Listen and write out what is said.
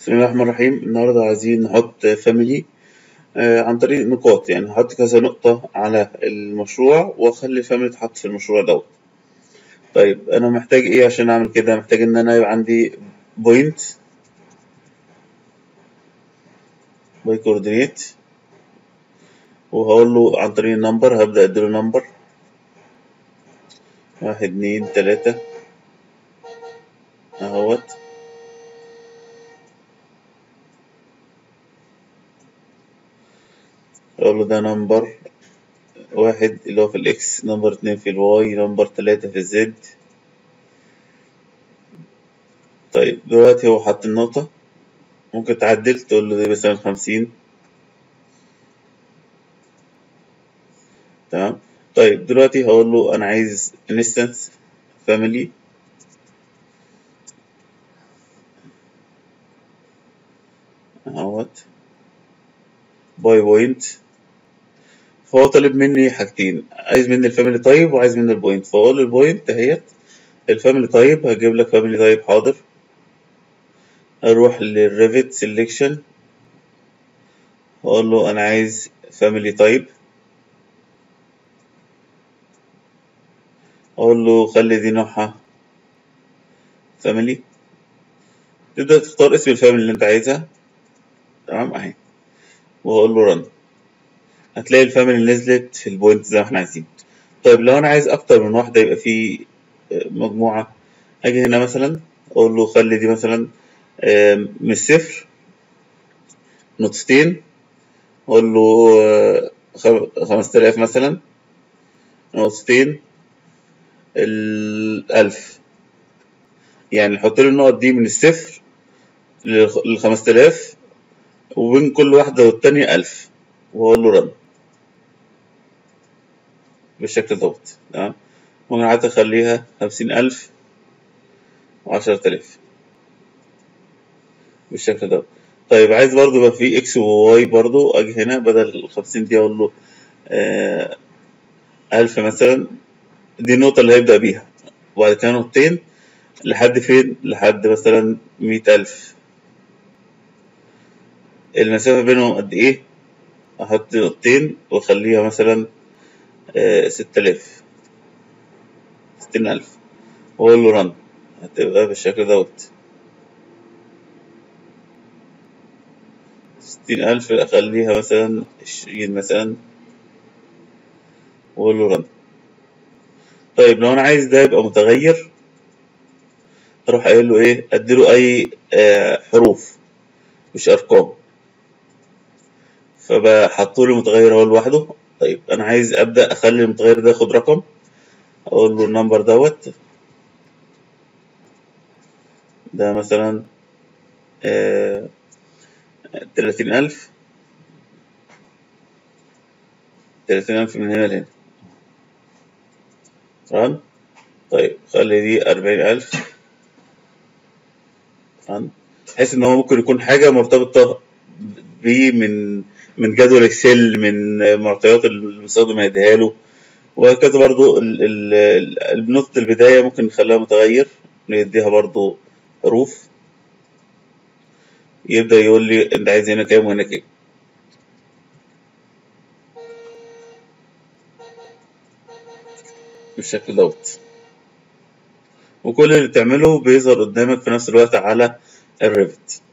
بسم الله الرحمن الرحيم النهاردة عايزين نحط فاميلي عن طريق نقاط يعني هحط كذا نقطة على المشروع وأخلي الفاميلي تحط في المشروع دوت طيب أنا محتاج إيه عشان أعمل كده محتاج إن أنا يبقى عندي بوينت باي كوردينيت وهقول له عن طريق النمبر هبدأ أديله نمبر واحد اتنين تلاتة أهوت اقول له ده نمبر واحد اللي هو في الاكس نمبر اتنين في الواي نمبر تلاتة في الزد طيب دلوقتي هو حط النقطة ممكن تعدل تقول له دي مثلا خمسين تمام طيب دلوقتي هقول له انا عايز انستنس فاميلي اهوت باي بوينت فهو طالب مني حاجتين عايز مني الفاميلي تايب وعايز مني البوينت فاقول له البوينت اهيت الفاميلي تايب هجيب لك فاميلي تايب حاضر اروح للريفت سيلكشن اقول له انا عايز فاميلي تايب اقول له خلي دي نوعها فاميلي تبدأ تختار اسم الفاميلي اللي انت عايزها تمام اهي واقول له رن هتلاقي الفاميلي نزلت في البوينت زي ما احنا عايزين طيب لو انا عايز اكتر من واحدة يبقى في مجموعة اجي هنا مثلا اقول له خلي دي مثلا من الصفر نقطتين اقول له خمسة آلاف مثلا نقطتين الألف يعني نحط له النقط دي من الصفر للخمسة آلاف وبين كل واحدة والتانية ألف وأقول له رن بالشكل دوت تمام ممكن حتى أخليها خمسين ألف وعشرة آلاف بالشكل دوت طيب عايز برضو يبقى في إكس وواي برضو أجي هنا بدل الخمسين دي أقول له آه ألف مثلا دي النقطة اللي هيبدأ بيها وبعد كده نقطتين لحد فين لحد مثلا مية ألف المسافة بينهم قد إيه أحط نقطتين وأخليها مثلا ستة آلاف ستين ألف وأقول له رن هتبقى بالشكل دوت ستين ألف أخليها مثلا عشرين مثلا وأقول له رن طيب لو أنا عايز ده يبقى متغير أروح قايل له إيه أديله أي حروف مش أرقام فبحطه لي متغير هو لوحده طيب انا عايز ابدا اخلي المتغير ده ياخد رقم اقول له النمبر دوت ده مثلا تلاتين الف تلاتين الف من هنا لهنا تمام طيب خلي دي أربعين ألف تمام بحيث إن هو ممكن يكون حاجة مرتبطة بيه من من جدول اكسل من معطيات المستخدم هيديها له وهكذا برضو نقطة البداية ممكن نخليها متغير نديها برضو حروف يبدأ يقول لي انت عايز هنا كام وهنا كام بالشكل دوت وكل اللي تعمله بيظهر قدامك في نفس الوقت على الريفت